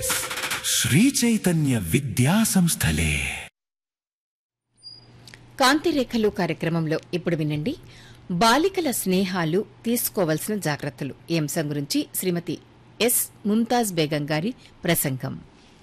శ్రీచైతన్య విద్యా సంస్థలే కాంతిరేఖలు కార్యక్రమంలో ఇప్పుడు వినండి బాలికల స్నేహాలు తీసుకోవలసిన జాగ్రత్తలు ఈ అంశం గురించి శ్రీమతి ఎస్ ముంతాజ్ బేగం గారి ప్రసంగం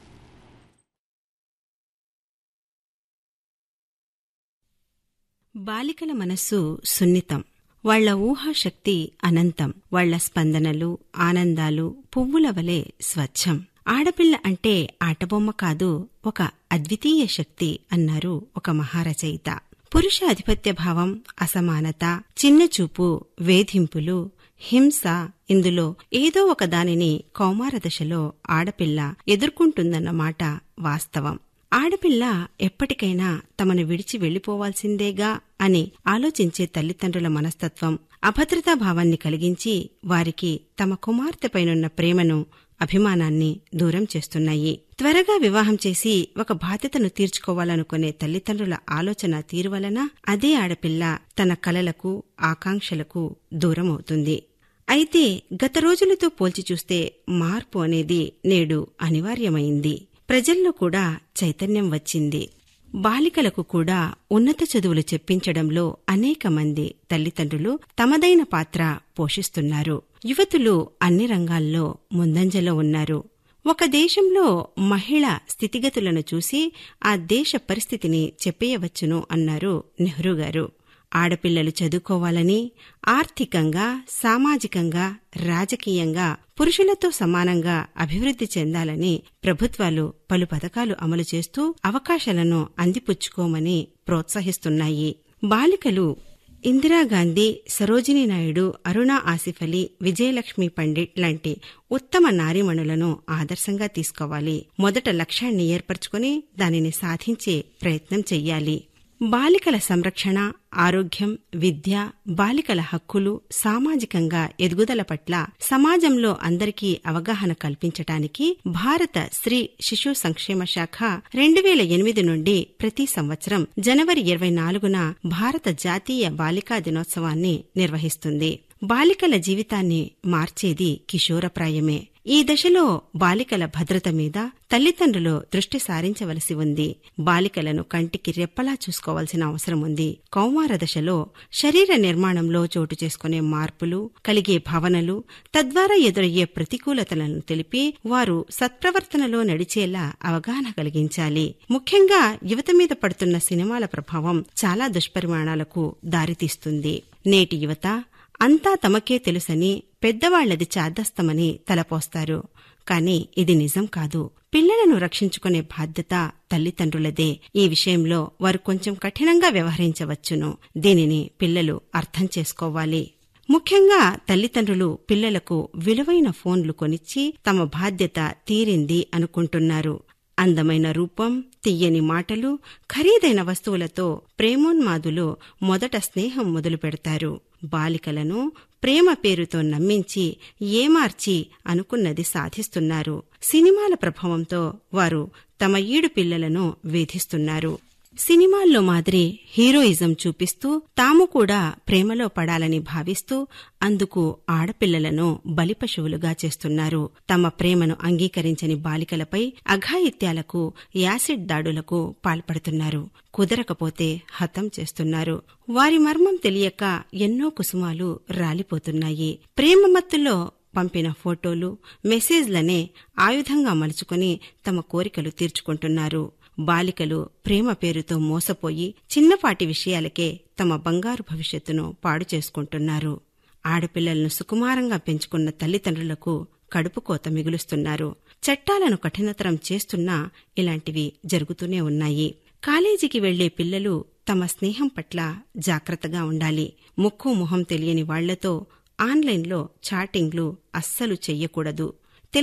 బాలికల మనస్సు సున్నితం వాళ్ల ఊహాశక్తి అనంతం వాళ్ల స్పందనలు ఆనందాలు పువ్వుల వలె స్వచ్ఛం ఆడపిల్ల అంటే ఆటబొమ్మ కాదు ఒక అద్వితీయ శక్తి అన్నారు ఒక మహారచయిత పురుష అధిపత్య భావం అసమానత చిన్నచూపు వేధింపులు హింస ఇందులో ఏదో ఒక దానిని కౌమార దశలో ఆడపిల్ల ఎదుర్కొంటుందన్న మాట వాస్తవం ఆడపిల్ల ఎప్పటికైనా తమను విడిచి వెళ్లిపోవాల్సిందేగా అని ఆలోచించే తల్లిదండ్రుల మనస్తత్వం అభద్రతా భావాన్ని కలిగించి వారికి తమ కుమార్తెపైనున్న ప్రేమను అభిమానాన్ని దూరం చేస్తున్నాయి త్వరగా వివాహం చేసి ఒక బాధ్యతను తీర్చుకోవాలనుకునే తల్లిదండ్రుల ఆలోచన తీరు వలన అదే ఆడపిల్ల తన కలలకు ఆకాంక్షలకు దూరమవుతుంది అయితే గత రోజులతో పోల్చి చూస్తే మార్పు అనేది నేడు అనివార్యమైంది ప్రజల్లో కూడా చైతన్యం వచ్చింది బాలికలకు కూడా ఉన్నత చదువులు చెప్పించడంలో అనేక మంది తల్లిదండ్రులు తమదైన పాత్ర పోషిస్తున్నారు యువతులు అన్ని రంగాల్లో ముందంజలో ఉన్నారు ఒక దేశంలో మహిళ స్థితిగతులను చూసి ఆ దేశ పరిస్థితిని చెప్పేయవచ్చును అన్నారు నెహ్రూ గారు ఆడపిల్లలు చదువుకోవాలని ఆర్థికంగా సామాజికంగా రాజకీయంగా పురుషులతో సమానంగా అభివృద్ధి చెందాలని ప్రభుత్వాలు పలు పథకాలు అమలు చేస్తూ అవకాశాలను అందిపుచ్చుకోమని ప్రోత్సహిస్తున్నాయి బాలికలు ఇందిరాగాంధీ సరోజినీ నాయుడు అరుణా ఆసిఫ్ అలీ విజయలక్ష్మి పండిట్ లాంటి ఉత్తమ నారీమణులను ఆదర్శంగా తీసుకోవాలి మొదట లక్ష్యాన్ని ఏర్పరచుకుని దానిని సాధించే ప్రయత్నం చెయ్యాలి బాలికల సంరక్షణ ఆరోగ్యం విద్య బాలికల హక్కులు సామాజికంగా ఎదుగుదల పట్ల సమాజంలో అందరికీ అవగాహన కల్పించటానికి భారత స్త్రీ శిశు సంక్షేమ శాఖ రెండు వేల ఎనిమిది నుండి ప్రతి సంవత్సరం జనవరి ఇరవై నాలుగున భారత జాతీయ బాలికా దినోత్సవాన్ని నిర్వహిస్తుంది బాలికల జీవితాన్ని మార్చేది కిషోరప్రాయమే ఈ దశలో బాలికల భద్రత మీద తల్లిదండ్రులు దృష్టి సారించవలసి ఉంది బాలికలను కంటికి రెప్పలా చూసుకోవాల్సిన అవసరం ఉంది కౌమార దశలో శరీర నిర్మాణంలో చోటు చేసుకునే మార్పులు కలిగే భావనలు తద్వారా ఎదురయ్యే ప్రతికూలతలను తెలిపి వారు సత్ప్రవర్తనలో నడిచేలా అవగాహన కలిగించాలి ముఖ్యంగా యువత మీద పడుతున్న సినిమాల ప్రభావం చాలా దుష్పరిమాణాలకు దారితీస్తుంది నేటి యువత అంతా తమకే తెలుసని పెద్దవాళ్లది చాదస్తమని తలపోస్తారు కాని ఇది నిజం కాదు పిల్లలను రక్షించుకునే బాధ్యత తల్లిదండ్రులదే ఈ విషయంలో వారు కొంచెం కఠినంగా వ్యవహరించవచ్చును దీనిని పిల్లలు అర్థం చేసుకోవాలి ముఖ్యంగా తల్లిదండ్రులు పిల్లలకు విలువైన ఫోన్లు కొనిచ్చి తమ బాధ్యత తీరింది అనుకుంటున్నారు అందమైన రూపం తియ్యని మాటలు ఖరీదైన వస్తువులతో ప్రేమోన్మాదులు మొదట స్నేహం మొదలు పెడతారు బాలికలను ప్రేమ పేరుతో నమ్మించి ఏమార్చి అనుకున్నది సాధిస్తున్నారు సినిమాల ప్రభావంతో వారు తమ ఈడు పిల్లలను వేధిస్తున్నారు సినిమాల్లో మాదిరి హీరోయిజం చూపిస్తూ తాము కూడా ప్రేమలో పడాలని భావిస్తూ అందుకు ఆడపిల్లలను బలిపశువులుగా చేస్తున్నారు తమ ప్రేమను అంగీకరించని బాలికలపై అఘాయిత్యాలకు యాసిడ్ దాడులకు పాల్పడుతున్నారు కుదరకపోతే హతం చేస్తున్నారు వారి మర్మం తెలియక ఎన్నో కుసుమాలు రాలిపోతున్నాయి ప్రేమ మత్తులో పంపిన ఫోటోలు మెసేజ్లనే ఆయుధంగా మలుచుకుని తమ కోరికలు తీర్చుకుంటున్నారు బాలికలు ప్రేమ పేరుతో మోసపోయి చిన్నపాటి విషయాలకే తమ బంగారు భవిష్యత్తును పాడు చేసుకుంటున్నారు ఆడపిల్లలను సుకుమారంగా పెంచుకున్న తల్లిదండ్రులకు కడుపు కోత మిగులుస్తున్నారు చట్టాలను కఠినతరం చేస్తున్నా ఇలాంటివి జరుగుతూనే ఉన్నాయి కాలేజీకి వెళ్లే పిల్లలు తమ స్నేహం పట్ల జాగ్రత్తగా ఉండాలి ముక్కు మొహం తెలియని వాళ్లతో ఆన్లైన్లో చాటింగ్లు అస్సలు చెయ్యకూడదు